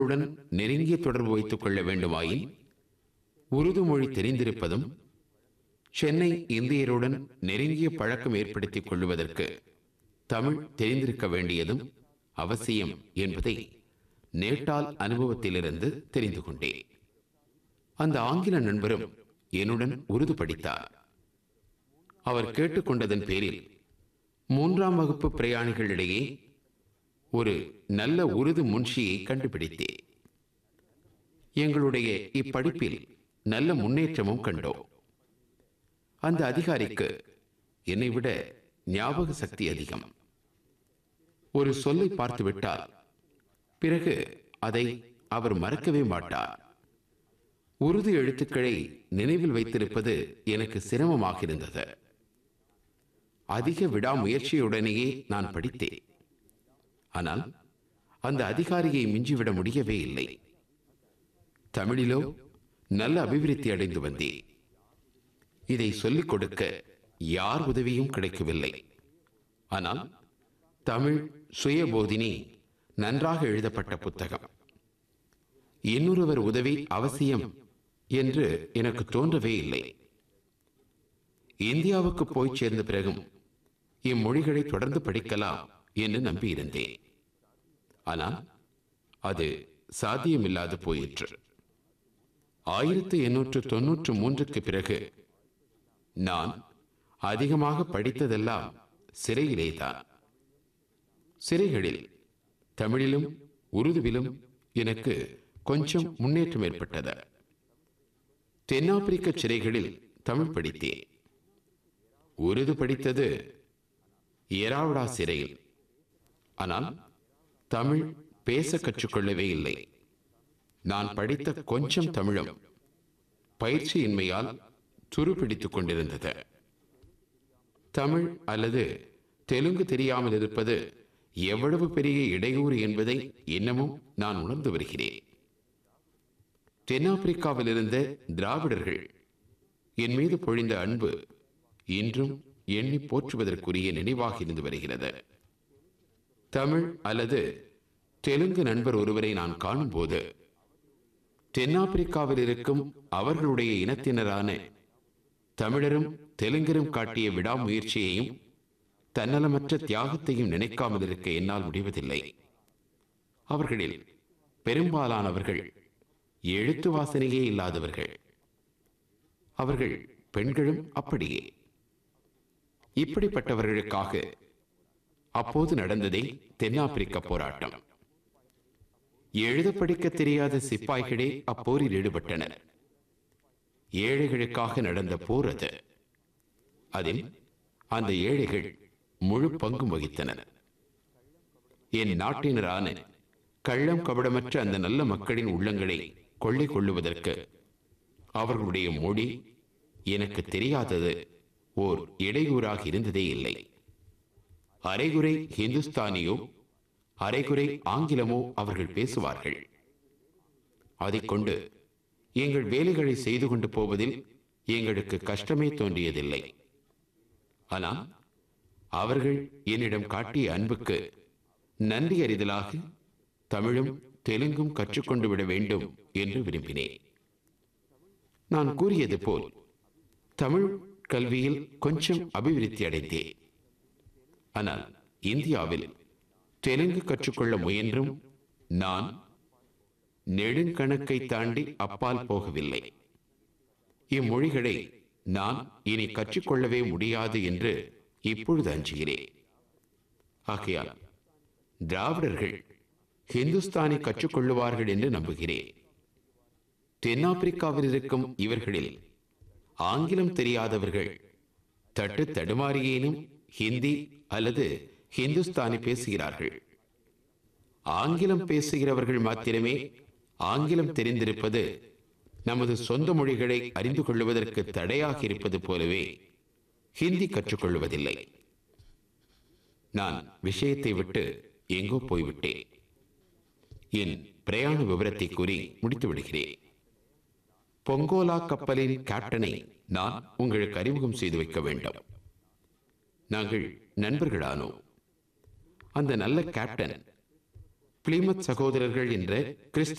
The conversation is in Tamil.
உடன் நெருங்கிய தொடர்பு வைத்துக் கொள்ள வேண்டுமாயின் உருது மொழி தெரிந்திருப்பதும் சென்னை இந்தியருடன் நெருங்கிய பழக்கம் ஏற்படுத்திக் கொள்வதற்கு தமிழ் தெரிந்திருக்க வேண்டியதும் அவசியம் என்பதை நேட்டால் அனுபவத்திலிருந்து தெரிந்து கொண்டேன் அந்த ஆங்கில நண்பரும் என்னுடன் உருது படித்தார் அவர் கேட்டுக்கொண்டதன் பேரில் மூன்றாம் வகுப்பு பிரயாணிகளிடையே ஒரு நல்ல உருது முன்ஷியை கண்டுபிடித்தேன் எங்களுடைய இப்படிப்பில் நல்ல முன்னேற்றமும் கண்டோம் அந்த அதிகாரிக்கு என்னை விட ஞாபக சக்தி அதிகம் ஒரு சொல்லை பார்த்துவிட்டால் பிறகு அதை அவர் மறக்கவே மாட்டார் உருது எழுத்துக்களை நினைவில் வைத்திருப்பது எனக்கு சிரமமாக இருந்தது அதிக விடாமுயற்சியுடனேயே நான் படித்தேன் ஆனால் அந்த அதிகாரியை மிஞ்சிவிட முடியவே இல்லை தமிழிலோ நல்ல அபிவிருத்தி அடைந்து வந்தேன் இதை சொல்லிக் கொடுக்க யார் உதவியும் கிடைக்கவில்லை ஆனால் தமிழ் சுயபோதினி நன்றாக எழுதப்பட்ட புத்தகம் இன்னொருவர் உதவி அவசியம் என்று எனக்கு தோன்றவே இல்லை இந்தியாவுக்கு போய் சேர்ந்த பிறகும் இம்மொழிகளை தொடர்ந்து படிக்கலாம் என்று நம்பியிருந்தேன் ஆனால் அது சாத்தியமில்லாது போயிற்று ஆயிரத்து எண்ணூற்று தொன்னூற்று மூன்றுக்கு பிறகு நான் அதிகமாக படித்ததெல்லாம் சிறையிலேதான் சிறைகளில் தமிழிலும் உருதுவிலும் எனக்கு கொஞ்சம் முன்னேற்றம் ஏற்பட்டது தென்னாப்பிரிக்க சிறைகளில் தமிழ் படித்தேன் உருது படித்தது எராவடா சிறையில் ஆனால் தமிழ் பேச கற்றுக்கொள்ளவே இல்லை நான் படித்த கொஞ்சம் தமிழும் பயிற்சியின்மையால் துருப்பிடித்துக் கொண்டிருந்தது தமிழ் அல்லது தெலுங்கு தெரியாமல் இருப்பது எவ்வளவு பெரிய இடையூறு என்பதை இன்னமும் நான் உணர்ந்து வருகிறேன் தென்னாப்பிரிக்காவில் இருந்த திராவிடர்கள் என் மீது பொழிந்த அன்பு இன்றும் எண்ணி போற்றுவதற்குரிய நினைவாக இருந்து வருகிறது தமிழ் அல்லது தெலுங்கு நண்பர் ஒருவரை நான் காணும்போது தென்னாப்பிரிக்காவில் இருக்கும் அவர்களுடைய இனத்தினரான தமிழரும் தெலுங்கரும் காட்டிய விடாமுயற்சியையும் தன்னலமற்ற தியாகத்தையும் நினைக்காமல் இருக்க என்னால் முடிவதில்லை அவர்களில் பெரும்பாலானவர்கள் எழுத்து வாசனையே இல்லாதவர்கள் அவர்கள் பெண்களும் அப்படியே இப்படிப்பட்டவர்களுக்காக அப்போது நடந்ததே தென்னாப்பிரிக்க போராட்டம் எழுத படிக்க தெரியாத சிப்பாய்களே அப்போரில் ஈடுபட்டனர் ஏழைகளுக்காக நடந்த போர் அது அதில் அந்த ஏழைகள் முழு பங்கும் வகித்தனர் என் நாட்டினரான கள்ளம் கபடமற்ற அந்த நல்ல மக்களின் உள்ளங்களை கொள்ளை கொள்ளுவதற்கு அவர்களுடைய மொழி எனக்கு தெரியாதது ஓர் இடையூறாக இருந்ததே இல்லை அரைகுறை ஹிந்துஸ்தானியோ அரைகுறை ஆங்கிலமோ அவர்கள் பேசுவார்கள் அதைக் கொண்டு எங்கள் வேலைகளை செய்து கொண்டு போவதில் எங்களுக்கு கஷ்டமே தோன்றியதில்லை ஆனால் அவர்கள் என்னிடம் காட்டிய அன்புக்கு நன்றி அறிதலாக தமிழும் தெலுங்கும் கற்றுக்கொண்டு விட வேண்டும் என்று விரும்பினேன் நான் கூறியது போல் தமிழ் கல்வியில் கொஞ்சம் அபிவிருத்தி அடைந்தேன் ஆனால் இந்தியாவில் தெலுங்கு கற்றுக்கொள்ள முயன்றும் நான் நெடுங்கணக்கை தாண்டி அப்பால் போகவில்லை இம்மொழிகளை நான் இனி கற்றுக்கொள்ளவே முடியாது என்று இப்பொழுது அஞ்சுகிறேன் ஆகையால் திராவிடர்கள் ஹிந்துஸ்தானை கற்றுக்கொள்ளுவார்கள் என்று நம்புகிறேன் தென்னாப்பிரிக்காவில் இருக்கும் இவர்களில் ஆங்கிலம் தெரியாதவர்கள் தட்டு தடுமாறியேனும் ஹிந்தி அல்லது ஹிந்துஸ்தானி பேசுகிறார்கள் ஆங்கிலம் பேசுகிறவர்கள் மாத்திரமே ஆங்கிலம் தெரிந்திருப்பது நமது சொந்த மொழிகளை அறிந்து கொள்வதற்கு தடையாக இருப்பது போலவே ஹிந்தி கற்றுக்கொள்வதில்லை நான் விஷயத்தை விட்டு எங்கோ போய்விட்டேன் என் பிரயாண விவரத்தை கூறி முடித்து விடுகிறேன் பொங்கோலா கப்பலின் கேப்டனை நான் உங்களுக்கு அறிமுகம் செய்து வைக்க வேண்டும் நாங்கள் நண்பர்களானோம் அந்த நல்ல கேப்டன் பிளிமத் சகோதரர்கள் என்ற கிறிஸ்தவ